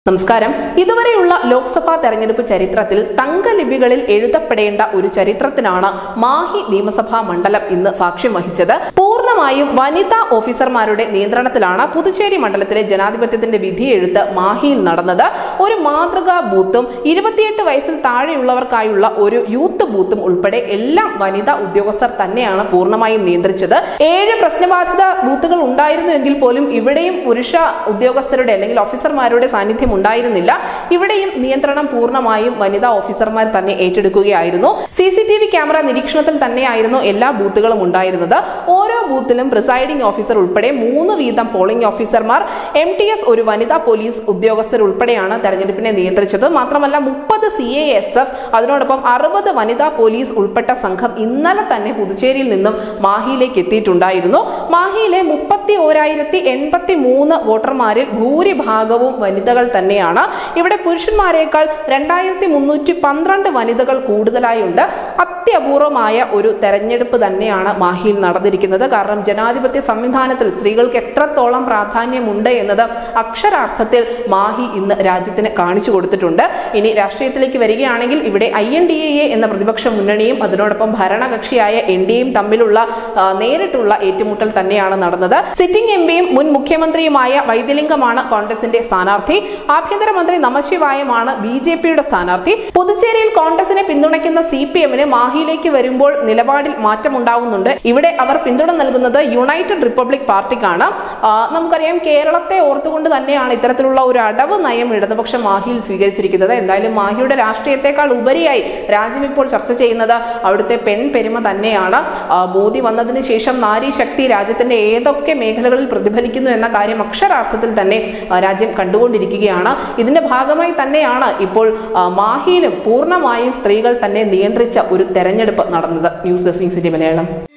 നമസ്കാരം ഇതുവരെയുള്ള ലോക്സഭാ തെരഞ്ഞെടുപ്പ് ചരിത്രത്തിൽ തങ്കലിപികളിൽ എഴുതപ്പെടേണ്ട ഒരു ചരിത്രത്തിനാണ് മാഹി നിയമസഭാ മണ്ഡലം ഇന്ന് സാക്ഷ്യം വഹിച്ചത് പൂർണ്ണമായും വനിതാ ഓഫീസർമാരുടെ നിയന്ത്രണത്തിലാണ് പുതുച്ചേരി മണ്ഡലത്തിലെ ജനാധിപത്യത്തിന്റെ വിധിയെഴുത്ത് മാഹിയിൽ നടന്നത് ഒരു മാതൃകാ ബൂത്തും ഇരുപത്തിയെട്ട് വയസ്സിൽ താഴെയുള്ളവർക്കായുള്ള ഒരു യൂത്ത് ബൂത്തും ഉൾപ്പെടെ എല്ലാം വനിതാ ഉദ്യോഗസ്ഥർ തന്നെയാണ് പൂർണ്ണമായും നിയന്ത്രിച്ചത് ഏഴ് പ്രശ്നബാധിത ബൂത്തുകൾ ഉണ്ടായിരുന്നുവെങ്കിൽ പോലും ഇവിടെയും പുരുഷ ഉദ്യോഗസ്ഥരുടെ അല്ലെങ്കിൽ ഓഫീസർമാരുടെ സാന്നിധ്യം ഉണ്ടായിരുന്നില്ല ഇവിടെയും നിയന്ത്രണം പൂർണ്ണമായും വനിതാ ഓഫീസർമാർ തന്നെ ഏറ്റെടുക്കുകയായിരുന്നു C C T V camera നിരീക്ഷണത്തിൽ തന്നെയായിരുന്നു എല്ലാ ബൂത്തുകളും ഉണ്ടായിരുന്നത് ഓരോ ബൂത്തിലും പ്രിസൈഡിംഗ് ഓഫീസർ ഉൾപ്പെടെ മൂന്ന് വീതം പോളിംഗ് ഓഫീസർമാർ എം ടി എസ് ഒരു വനിതാ പോലീസ് ഉദ്യോഗസ്ഥർ ഉൾപ്പെടെയാണ് തെരഞ്ഞെടുപ്പിനെ നിയന്ത്രിച്ചത് മാത്രമല്ല മുപ്പത് സി എ എസ് എഫ് അതിനോടൊപ്പം അറുപത് വനിതാ പോലീസ് ഉൾപ്പെട്ട സംഘം ഇന്നലെ തന്നെ പുതുച്ചേരിയിൽ നിന്നും മാഹിയിലേക്ക് എത്തിയിട്ടുണ്ടായിരുന്നു മാഹിയിലെ മുപ്പത്തി ഓരായിരത്തി എൺപത്തി മൂന്ന് വോട്ടർമാരിൽ ഭൂരിഭാഗവും വനിതകൾ തന്നെയാണ് ഇവിടെ പുരുഷന്മാരെക്കാൾ രണ്ടായിരത്തി മുന്നൂറ്റി പന്ത്രണ്ട് വനിതകൾ കൂടുതലായുണ്ട് അത്യപൂർവമായ ഒരു തെരഞ്ഞെടുപ്പ് തന്നെയാണ് മാഹിയിൽ നടന്നിരിക്കുന്നത് കാരണം ജനാധിപത്യ സംവിധാനത്തിൽ സ്ത്രീകൾക്ക് എത്രത്തോളം പ്രാധാന്യമുണ്ട് എന്നത് അക്ഷരാർത്ഥത്തിൽ മാഹി ഇന്ന് രാജ്യത്തിന് കാണിച്ചു കൊടുത്തിട്ടുണ്ട് ഇനി രാഷ്ട്രീയത്തിലേക്ക് വരികയാണെങ്കിൽ ഇവിടെ ഐ എൻ ഡി എ എന്ന പ്രതിപക്ഷ മുന്നണിയും അതിനോടൊപ്പം ഭരണകക്ഷിയായ എൻ ഡി എയും തമ്മിലുള്ള ആ, നേരിട്ടുള്ള ഏറ്റുമുട്ടൽ തന്നെയാണ് നടന്നത് സിറ്റിംഗ് എം പിയും മുൻ മുഖ്യമന്ത്രിയുമായ വൈദ്യലിംഗമാണ് കോൺഗ്രസിന്റെ സ്ഥാനാർത്ഥി ആഭ്യന്തരമന്ത്രി നമശിവായമാണ് ബി ജെ പിയുടെ സ്ഥാനാർത്ഥി പുതുച്ചേരിയിൽ കോൺഗ്രസിനെ പിന്തുണയ്ക്കുന്ന സി പി എമ്മിന് മാഹിയിലേക്ക് വരുമ്പോൾ നിലപാടിൽ മാറ്റമുണ്ടാവുന്നുണ്ട് ഇവിടെ അവർ പിന്തുണ നൽകുന്നത് യുണൈറ്റഡ് റിപ്പബ്ലിക് പാർട്ടിക്കാണ് ആ, നമുക്കറിയാം കേരളത്തെ ഓർത്തുകൊണ്ട് തന്നെയാണ് ഇത്തരത്തിലുള്ള ഒരു അടവ് നയം ഇടതുപക്ഷം മാഹിയിൽ സ്വീകരിച്ചിരിക്കുന്നത് എന്തായാലും മാഹിയുടെ രാഷ്ട്രീയത്തെക്കാൾ ഉപരിയായി രാജ്യം ഇപ്പോൾ ചർച്ച ചെയ്യുന്നത് അവിടുത്തെ പെൺ പെരുമ തന്നെയാണ് ആ, മോദി വന്നതിന് ശേഷം നാരി ശക്തി രാജ്യത്തിന്റെ ഏതൊക്കെ മേഖലകളിൽ പ്രതിഫലിക്കുന്നു എന്ന കാര്യം അക്ഷരാർത്ഥത്തിൽ തന്നെ ആ, രാജ്യം കണ്ടുകൊണ്ടിരിക്കുകയാണ് ഇതിന്റെ ഭാഗമായി തന്നെയാണ് ഇപ്പോൾ ആ, മാഹിയിലും പൂർണ്ണമായും സ്ത്രീകൾ തന്നെ നിയന്ത്രിച്ച ഒരു തെരഞ്ഞെടുപ്പ് നടന്നത് ന്യൂസ് ഡെസ്ക് സിറ്റി മലയാളം